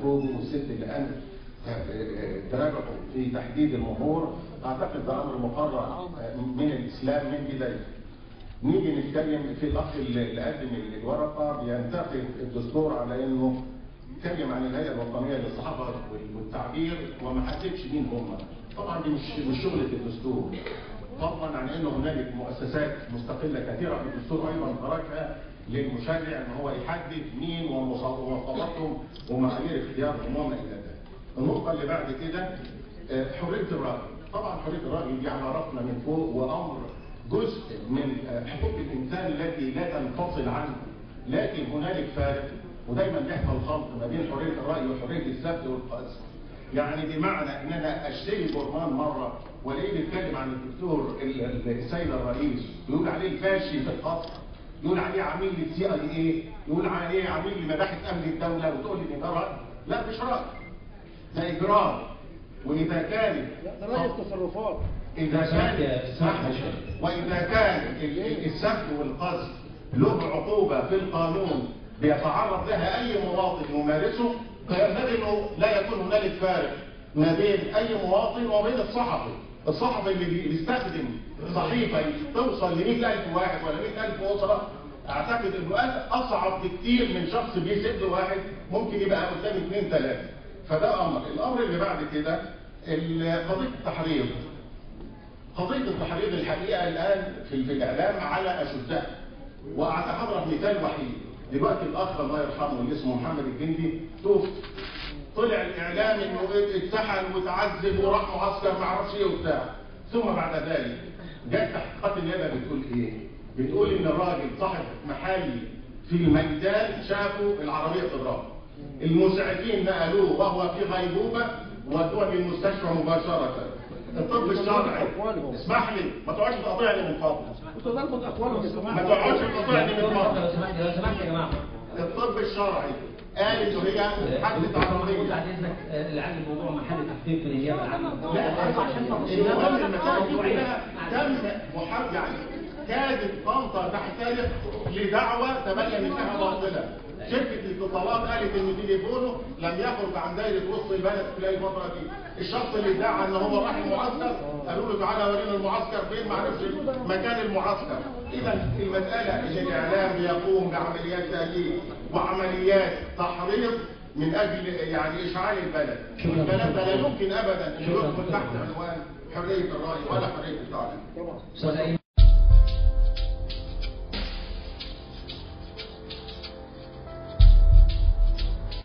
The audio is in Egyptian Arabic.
كوبي والست اللي قامت تراجعوا في تحديد المهور اعتقد ده امر مقرر من الاسلام من بدايته. نيجي نتكلم في الاخ اللي قدم الورقه بينتقد الدستور على انه اتكلم عن الهيئه الوطنيه للصحافه والتعبير وما حددش مين هم. طبعا دي مش مش شغله الدستور. فضلا عن انه هنالك مؤسسات مستقله كثيره في الدستور ايضا تركها للمشرع ان هو يحدد مين ومواصفاتهم ومعايير اختيارهم وما الى ذلك. النقطه اللي بعد كده حريه الراي. طبعا حريه الراي دي على راسنا من فوق وامر جزء من حقوق الانسان التي لا تنفصل عنه لكن هنالك فارق ودايما بيحصل خلط ما بين حريه الراي وحريه السبت والقذف. يعني بمعنى ان انا اشتري برمان مره والاقيه بيتكلم عن الدكتور السيد الرئيس يقول عليه الفاشي في القصر يقول عليه عميل للسي اي اي يقول عليه عميل لمباحث امن الدوله وتقول لي ده راي لا مش راي ده اجرام واذا كان ده رأي التصرفات اذا كان واذا كان السب والقذف له عقوبه في القانون بيتعرض لها اي مواطن يمارسه فينبغي انه لا يكون هنالك فارق ما بين اي مواطن وبين الصحفي الصحفي اللي بيستخدم صحيفه توصل ل 100000 واحد ولا 100000 اسره اعتقد انه اصعب بكتير من شخص بيسد واحد ممكن يبقى قدام اثنين ثلاثه فده امر الامر اللي بعد كده قضيه التحريض قضيه التحريض الحقيقه الان في الاعلام على اشدها واعتبرها مثال وحيد دلوقتي الاخ الله يرحمه اللي اسمه محمد الجندي توفي طلع الاعلام انه اتسحل وتعذب وراح معسكر ما اعرفش ايه وبتاع ثم بعد ذلك جت تحقيقات النيابه بتقول ايه؟ بتقول ان الراجل صاحب محل في الميدان شافوا العربيه تضرب المسعفين نقلوه وهو في غيبوبه ودوه للمستشفى مباشره الطب الشرعي اسمح لي ما تقعدش تقاطعني من فضلك وتضربط اقوالهم يا جماعه ما تقعدش تقاطعني من لو فضلك سمحت لو سمحت يا جماعه الطب الشرعي قال انه هي حدث بعد عربيه اذنك آه، لعل الموضوع محل تحقيق في النيابه العامه لا عشان النظام المسائل دي كلها تم محاربة يعني كادت طنطا تحترق لدعوة تبين انها باطلة شركة الاتصالات قالت ان تليفونه لم يخرج عن دايرة وسط البلد خلال الفترة دي الشخص اللي ادعى ان هو راح المعسكر قالوا له تعالى ورينا المعسكر فين ما عرفش مكان المعسكر اذا المسألة ان الاعلام بيقوم بعمليات تأليف وعمليات تحريض من اجل يعني اشعال البلد والكلام ده لا يمكن ابدا ان يدخل تحت عنوان حرية الرأي ولا حرية التعليم طبعا استاذ أيمن